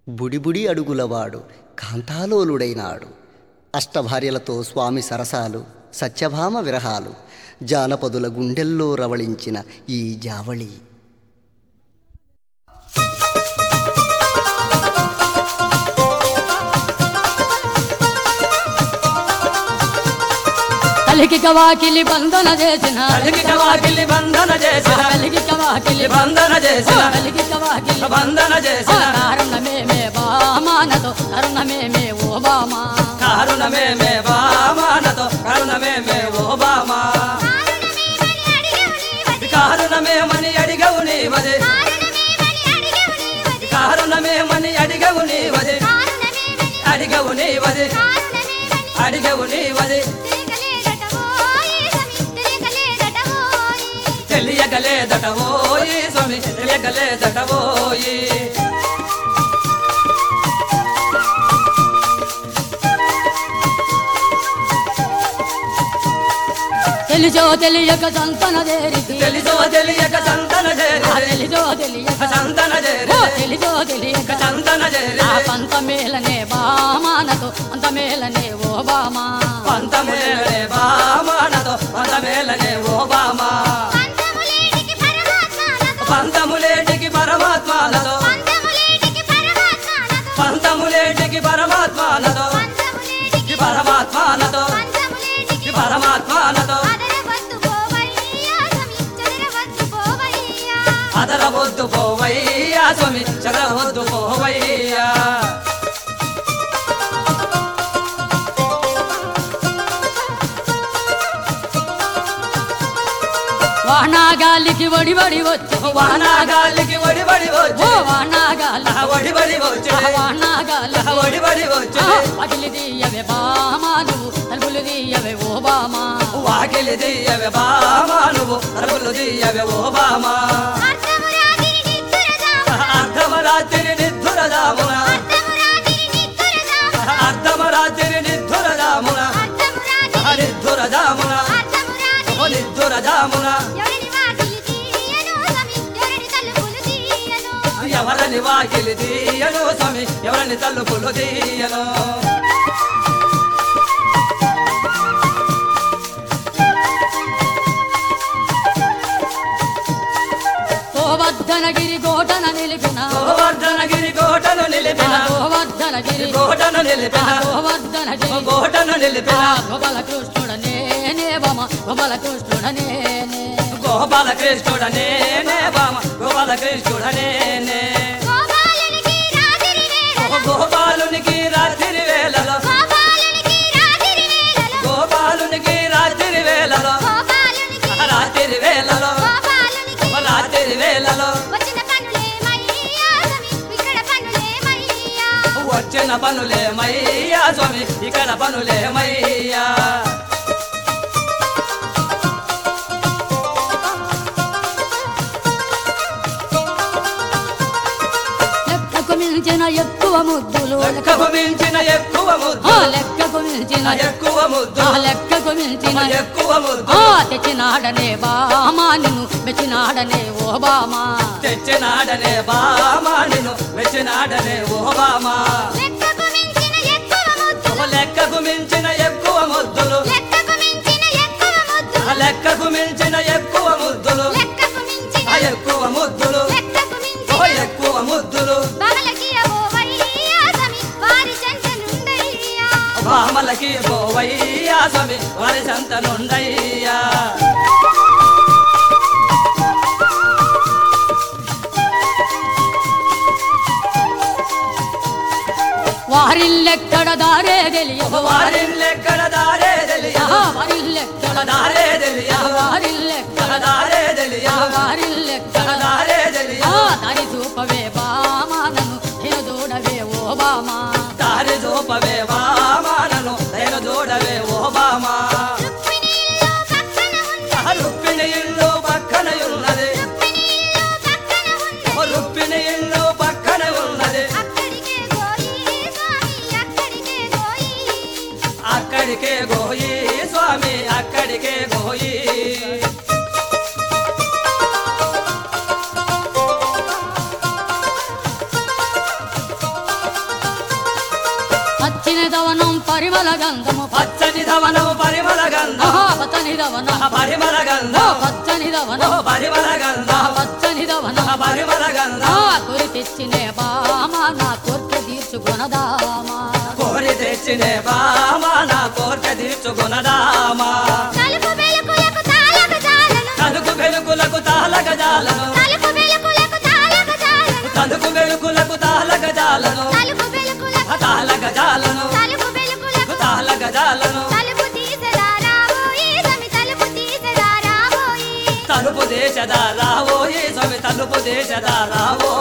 బుడిబుడి అడుగులవాడు కాంతాలోలుడైనాడు అష్టభార్యలతో స్వామి సరసాలు సత్యభామ విరహాలు జానపదుల గుండెల్లో రవళించిన ఈ జావళి కలికి కవాకిలి బంధన చేసిన కలిగి కవాకిలి బంధన చేసిన కలికి కవాకిలి బంధన చేసిన కలికి కవాకిలి బంధన చేసిన కారణమే మే బామానతో కరుణమే మే ఓ బామా కారుణమే మే బామానతో కరుణమే మే ఓ బామా కారుణమే మని అడిగవు నీవది కారుణమే మని అడిగవు నీవది అడిగవు నీవది అడిగవు నీవది తెలియగలేదట ఓయి స్వామి తెలియగలేదట ఓయి తెలిసో తెలియక సంతన చేరితి తెలుసో తెలియక సంతన చేరి తెలిసో తెలియక సంతన చేరి ఓ తెలిసో తెలియక సంతన చేరి ఆ పంత మేలనే బామానతో అంత మేలనే ఓ బామా పంతమేలనే బామానతో పంతమేలనే ఓ బామా పంతములేటికి పరమాత్మాలతో పంతములేటికి పరమాత్మాలతో ఈ పరమాత్మాలతో ఈ పరమాత్మాలతో అదరవద్దు పోవయ్యా స్వామి చదవద్దు పోవయ్యా వానాగాలికి వడి వడి వచ్చు వానాగాలికి ఒడిబడి ఓ వచ్చి వానాగాలి ఒడిబడి వచ్చి వానాగాలి ఒడిబడి వచ్చి అగిలి తీయవే బామా నువ్వు తలుపులు తీయవే ఓ బామా వాకిలి దియ్యవే బామా నువ్వు అరుపులు దియ్యవే ఓ బామా అర్ధమరాత్రి నిద్ధురదామున అర్ధమరాత్రి నిద్ధురదామున నిద్ధురదామున ఓ నిద్ధురదామున ఎవరని వాకిలి తీయను స్వామి ఎవరని తలుపులు తీయను గోవర్ధనగిరి కోటన నిలిపిన గోవర్ధనగిరి కోటను నిలిపిన గోవర్ధనగిరి కోటను నిలిపిన గోవర్ధనగిరి కోటను నిలిపిన గోపాల కృష్ణుడనే బమ గోపాల కృష్ణుడనే గోపాల కృష్ణుడనే బామ గోపాల కృష్ణుడనే గోపాలునికి రాత్రి వేళలో గోపాలునికి రాత్రి వేళలో రాత్రి వేళలో రాత్రి వేళలో వచ్చిన పనులేమయ్యా స్వామి ఇక్కడ పనులేమయ్యా లెక్కకు మించిన ఎక్కువ ముద్దులు లెక్కకు మించిన ఎక్కువ ఆ ముద్దు లెక్కకు మించిన ఎక్కువ ముద్దు ఆ లెక్కకు మించిన ఎక్కువ ముద్దు ఆ తెచ్చినాడనే బామా నిన్ను మెచ్చినాడనే ఓ బామా తెచ్చినాడనే బామా నిన్ను మెచ్చినాడనే ఓ బామా ఓ లెక్కకు మించిన ఎక్కువ ముద్దులు ఆ లెక్కకు మించిన ఎక్కువ ముద్దులు ఆ ఎక్కువ ముద్దులు ఓ ఎక్కువ ముద్దులు బామలకి పోవయ్యా స్వామి వారి సంతనుండయ్యా వారిల్లెక్కడ దారే తెలియదు వారిల్లెక్కడ దారే తెలియ వారిల్లెక్కడ దారే తెలియ వారిల్లెక్కడ దారే తెలియ వారిల్లెక్కడ దారే తెలియ ఆ దారి చూపవే బామా నన్ను నేను చూడవే ఓ బామా దారి చూపవే బామానను నేను చూడవే ఓ బామా రుక్మిణి ఇల్లు పక్కన ఉన్నది ఓ రుక్మిణి ఇల్లు పక్కన ఉన్నది అక్కడికే గోయి స్వామి అక్కడికే గోయి పచ్చని దవనం పరిమళ గంధము పచ్చని ధవనము పరిమళ గంధం ఆహా, పచ్చని దవనం పరిమళ ఓ గంధం పచ్చని దవనం పరిమళ గంధం పచ్చని దవనం పరిమళ ఆ గంధం కురి తెచ్చినే బామ నా కోర్కె తీర్చుకునదామా కోరి తెచ్చినే బామ నా కోర్కె తీర్చుకునదామా తలుపు వెలుగులకు తాళక జాలను తలుకు వెలుగులకు తాళగ జాలను తలుపు వెలుగులకు తాళక జాలను తలుకు వెలుగులకు తాళగ జాలను తలుపు వెలుగులకు తాళగ జాలను తలుపు వెలుగులకు తాళగ జాలను తలుపు తీసరా రాబోయి సమి తలుపు తీసరా రాబోయి తలుపు దేశదా రావోయి స్వామి తలుపు దేశదా రావోయి